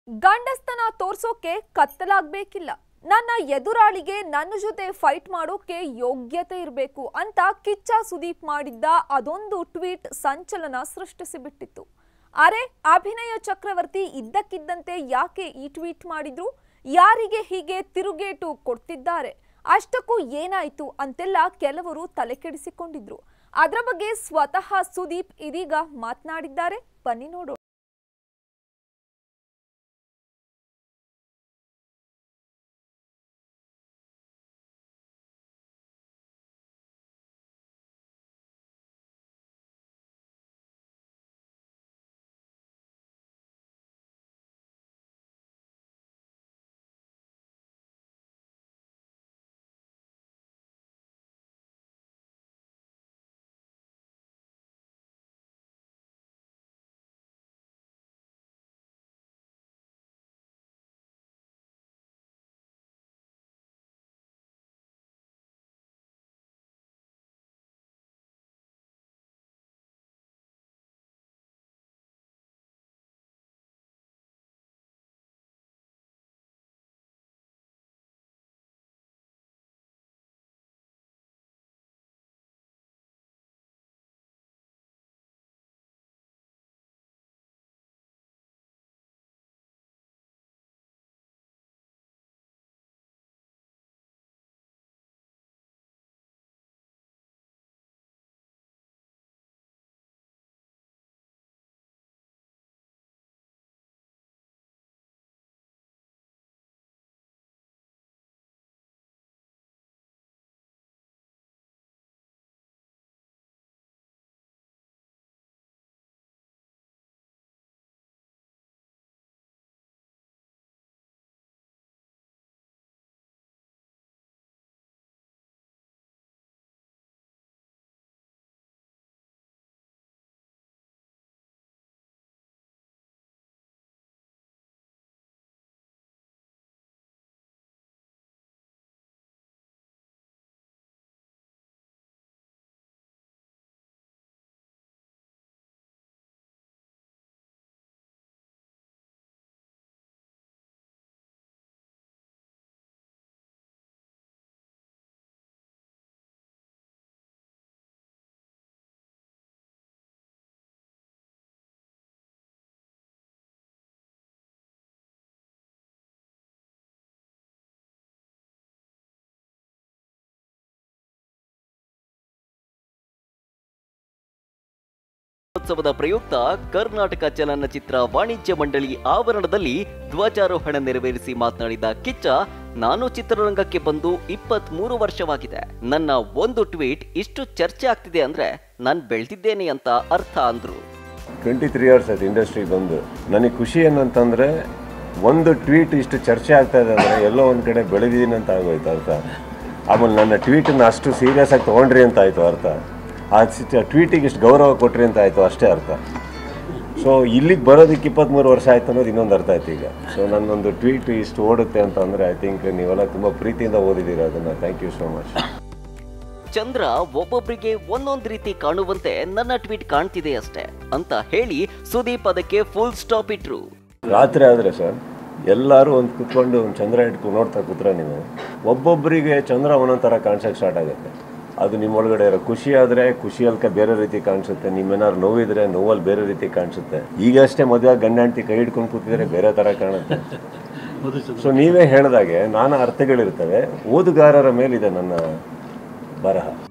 ಗಂಡಸ್ತನ ತೋರ್ಸೋಕೆ ಕತ್ತಲಾಗ್ಬೇಕಿಲ್ಲ ನನ್ನ ಎದುರಾಳಿಗೆ ನನ್ನ ಜೊತೆ ಫೈಟ್ ಮಾಡೋಕೆ ಯೋಗ್ಯತೆ ಇರಬೇಕು ಅಂತ ಕಿಚ್ಚ ಸುದೀಪ್ ಮಾಡಿದ್ದ ಅದೊಂದು ಟ್ವೀಟ್ ಸಂಚಲನ ಸೃಷ್ಟಿಸಿಬಿಟ್ಟಿತ್ತು ಅರೆ ಅಭಿನಯ ಚಕ್ರವರ್ತಿ ಇದ್ದಕ್ಕಿದ್ದಂತೆ ಯಾಕೆ ಈ ಟ್ವೀಟ್ ಮಾಡಿದ್ರು ಯಾರಿಗೆ ಹೀಗೆ ತಿರುಗೇಟು ಕೊಡ್ತಿದ್ದಾರೆ ಅಷ್ಟಕ್ಕೂ ಏನಾಯ್ತು ಅಂತೆಲ್ಲ ಕೆಲವರು ತಲೆಕೆಡಿಸಿಕೊಂಡಿದ್ರು ಅದರ ಬಗ್ಗೆ ಸ್ವತಃ ಸುದೀಪ್ ಇದೀಗ ಮಾತನಾಡಿದ್ದಾರೆ ಬನ್ನಿ ನೋಡೋಣ ಉತ್ಸವದ ಪ್ರಯುಕ್ತ ಕರ್ನಾಟಕ ಚಲನಚಿತ್ರ ವಾಣಿಜ್ಯ ಮಂಡಳಿ ಆವರಣದಲ್ಲಿ ಧ್ವಜಾರೋಹಣ ನೆರವೇರಿಸಿ ಮಾತನಾಡಿದ ಕಿಚ್ಚ ನಾನು ಚಿತ್ರರಂಗಕ್ಕೆ ಬಂದು ಇಪ್ಪತ್ತ್ ಮೂರು ವರ್ಷವಾಗಿದೆ ನನ್ನ ಒಂದು ಟ್ವೀಟ್ ಇಷ್ಟು ಚರ್ಚೆ ಆಗ್ತಿದೆ ಅಂದ್ರೆ ನಾನು ಬೆಳೆದಿದ್ದೇನೆ ಅಂತ ಅರ್ಥ ಅಂದ್ರು ಟ್ವೆಂಟಿ ತ್ರೀ ಇಯರ್ಸ್ ಆಯ್ತು ಇಂಡಸ್ಟ್ರಿಗೆ ಬಂದು ನನಗೆ ಖುಷಿ ಏನಂತಂದರೆ ಒಂದು ಟ್ವೀಟ್ ಇಷ್ಟು ಚರ್ಚೆ ಆಗ್ತಾ ಇದೆ ಅಂದರೆ ಎಲ್ಲೋ ಒಂದು ಕಡೆ ಬೆಳೆದಿದ್ದೀನಿ ಅಂತ ಆಗೋಯ್ತು ಅರ್ಥ ಆಮೇಲೆ ನನ್ನ ಟ್ವೀಟನ್ನು ಅಷ್ಟು ಸೀರಿಯಸ್ ಆಗಿ ತೊಗೊಂಡ್ರಿ ಅಂತ ಆಯಿತು ಅರ್ಥ ಆ ಟ್ವೀಟಿಗೆ ಇಷ್ಟು ಗೌರವ ಕೊಟ್ರಿ ಅಂತ ಆಯಿತು ಅಷ್ಟೇ ಅರ್ಥ ಸೊ ಇಲ್ಲಿಗೆ ಬರೋದಕ್ಕೆ ಇಪ್ಪತ್ತ್ಮೂರು ವರ್ಷ ಆಯ್ತು ಅನ್ನೋದು ಇನ್ನೊಂದು ಅರ್ಥ ಆಯ್ತು ಈಗ ಸೊ ನನ್ನೊಂದು ಟ್ವೀಟ್ ಇಷ್ಟು ಓಡುತ್ತೆ ಅಂತ ಅಂದರೆ ಐ ಥಿಂಕ್ ನೀವೆಲ್ಲ ತುಂಬ ಪ್ರೀತಿಯಿಂದ ಓದಿದ್ದೀರ ಅದನ್ನು thank you so much Chandra ಒಬ್ಬೊಬ್ಬರಿಗೆ ಒಂದೊಂದು ರೀತಿ ಕಾಣುವಂತೆ ನನ್ನ ಟ್ವೀಟ್ ಕಾಣ್ತಿದೆ ಅಷ್ಟೇ ಅಂತ ಹೇಳಿ ಸುದೀಪ್ ಅದಕ್ಕೆ ಫುಲ್ ಸ್ಟಾಪ್ ಇಟ್ರು ರಾತ್ರಿ ಆದರೆ ಸರ್ ಎಲ್ಲರೂ ಒಂದು ಕುತ್ಕೊಂಡು ಒಂದು ಚಂದ್ರ ಇಟ್ಕೊಂಡು ನೋಡ್ತಾ ಕೂತ್ರೆ ನೀವು ಒಬ್ಬೊಬ್ಬರಿಗೆ ಚಂದ್ರ ಒಂದೊಂದು ಥರ ಕಾಣಿಸೋಕೆ ಸ್ಟಾರ್ಟ್ ಆಗುತ್ತೆ ಅದು ನಿಮ್ಮೊಳಗಡೆ ಇರೋ ಖುಷಿ ಆದರೆ ಖುಷಿಯಲ್ಕ ಬೇರೆ ರೀತಿ ಕಾಣಿಸುತ್ತೆ ನಿಮ್ಮೇನಾದ್ರು ನೋವಿದ್ರೆ ನೋವಲ್ಲಿ ಬೇರೆ ರೀತಿ ಕಾಣಿಸುತ್ತೆ ಈಗಷ್ಟೇ ಮದುವೆ ಗಂಡ ಹೆಂಡತಿ ಕೈ ಹಿಡ್ಕೊಂಡು ಕೂತಿದ್ರೆ ಬೇರೆ ಥರ ಕಾಣುತ್ತೆ ಸೊ ನೀವೇ ಹೇಳಿದಾಗೆ ನಾನಾ ಅರ್ಥಗಳಿರ್ತವೆ ಓದುಗಾರರ ಮೇಲಿದೆ ನನ್ನ ಬರಹ